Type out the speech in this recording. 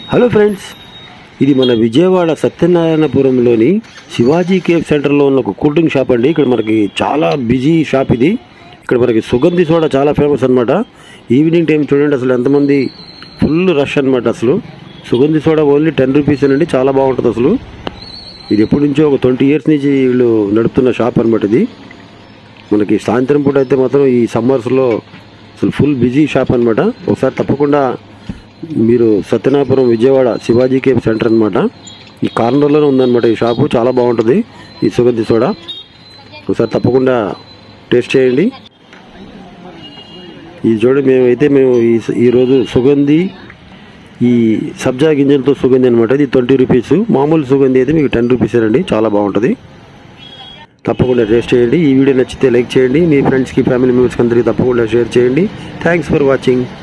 hello friends ఇది మన Vijayawada సత్యనారాయణపురంలోని Shivaji cafe సెంటర్లో ఉన్న ఒక కూల్ డ్రింక్ షాప్ అండి ఇక్కడ మనకి చాలా బిజీ షాప్ ఇది ఇక్కడ మనకి సుగంధి సోడా చాలా ఫేమస్ అనమాట ఈవినింగ్ టైం చూడండి అసలు ఎంతమంది ఫుల్ రష్ అనమాట అసలు Sugandhi soda only ten rupees అండి చాలా బాగుంటుంది అసలు ఇది ఎప్పటి నుంచో ఒక ట్వంటీ ఇయర్స్ నుంచి వీళ్ళు నడుపుతున్న షాప్ అనమాట ఇది మనకి సాయంత్రం పూట అయితే మాత్రం ఈ సమ్మర్స్లో అసలు ఫుల్ బిజీ షాప్ అనమాట ఒకసారి తప్పకుండా మీరు సత్యనాపురం విజయవాడ శివాజీ కేఫ్ సెంటర్ అనమాట ఈ కార్నర్లోనే ఉందన్నమాట ఈ షాపు చాలా బాగుంటుంది ఈ సుగంధి సోడా ఒకసారి తప్పకుండా టేస్ట్ చేయండి ఇది చూడండి మేమైతే మేము ఈ ఈరోజు సుగంధి ఈ సబ్జా గింజలతో సుగంధి అనమాట ఇది ట్వంటీ రూపీస్ మామూలు సుగంధి అయితే మీకు టెన్ రూపీస్ అండి చాలా బాగుంటుంది తప్పకుండా టేస్ట్ చేయండి ఈ వీడియో నచ్చితే లైక్ చేయండి మీ ఫ్రెండ్స్కి ఫ్యామిలీ మెంబర్స్కి అందరికీ తప్పకుండా షేర్ చేయండి థ్యాంక్స్ ఫర్ వాచింగ్